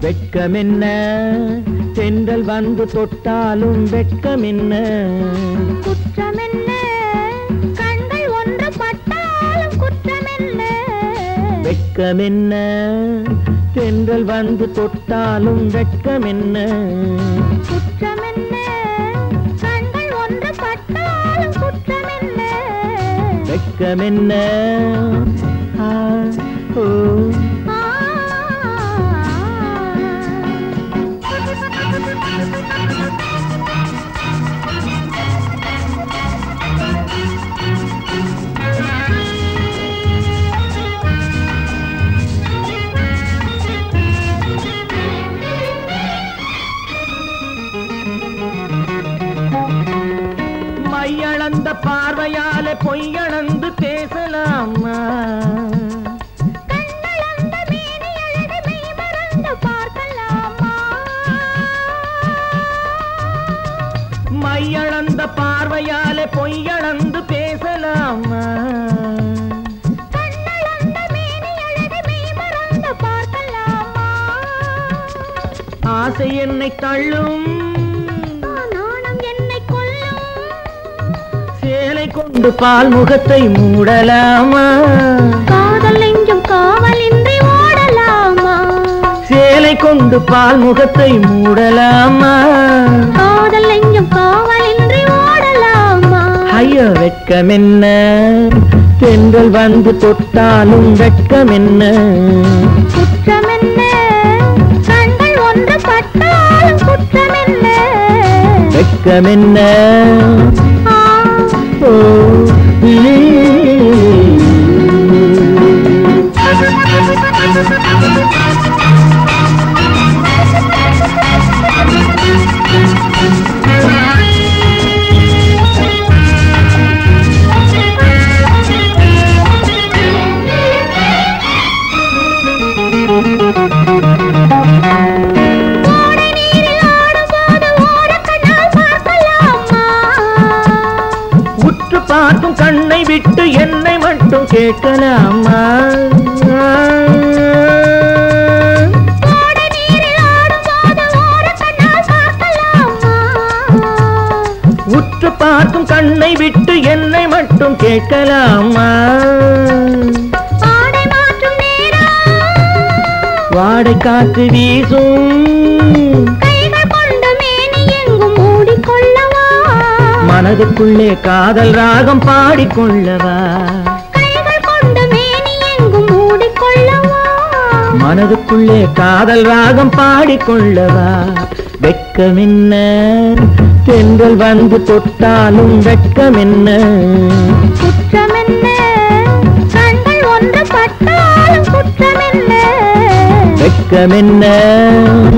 வெட்கமென்ன தென்றல் வந்து தொட்டாலும் வெட்கமென்ன குற்றமென்ன கண்கள் ஒன்று பட்டாலும் குற்றமென்ன வெட்கமென்ன தென்றல் வந்து தொட்டாலும் வெட்கமென்ன குற்றமென்ன கண்கள் ஒன்று பட்டாலும் குற்றமென்ன வெட்கமென்ன ஆ, ஓ ஆ. மையளந்த பார்வையாலே பொய்யளந்து பேசலாமா கண்ணளந்த மேனி அழகு மெய் மறந்து பார்க்கலாமா மையளந்த பார்வையாலே பொய்யளந்து பேசலாமா கண்ணளந்த மேனி அழகு மெய் மறந்து பார்க்கலாமா ஆசை என்னை தள்ளும் நாணம் என்னை கொல்லும் சேலை கொண்டு பால் முகத்தை மூடலாமா காதல் நெஞ்சும் காவலின்றி ஓடலாமா சேலை கொண்டு பால் முகத்தை மூடலாமா காதல் நெஞ்சும் காவலின்றி ஓடலாமா ஐயோ வெட்கமென்ன தென்றல் வந்து தொட்டாலும் வெட்கமென்ன குற்றமென்ன கண்கள் ஒன்று பட்டாலும் குற்றமென்ன வெட்கமென்ன ஆ, ஓ ஓடை நீரில் ஆடும்போது ஓரக்கண்ணால் பார்க்கலாமா உற்று பார்க்கும் கண்ணை விட்டு என்னை மட்டும் கேட்கலாமா ஓடை நீரில் ஆடும்போது ஓரக்கண்ணால் பார்க்கலாமா உற்று பார்க்கும் கண்ணை விட்டு என்னை மட்டும் கேட்கலாமா ஆடை மாற்றும் நேரம் வாடை காற்று வீசும் கைகள் கொண்டு மேனி எங்கும் மூடிக்கொள்ளவா மனதுக்குள்ளே காதல் ராகம் பாடிக்கொள்ளவா கைகள் கொண்டு மேனி எங்கும் மூடிக்கொள்ளவா மனதுக்குள்ளே காதல் ராகம் பாடிக்கொள்ளவா வெட்கமென்ன தென்றல் வந்து தொட்டாலும் வெட்கமென்ன குற்றமென்ன கண்கள் ஒன்று பட்டாலும் குற்றமென்ன வெட்கமென்ன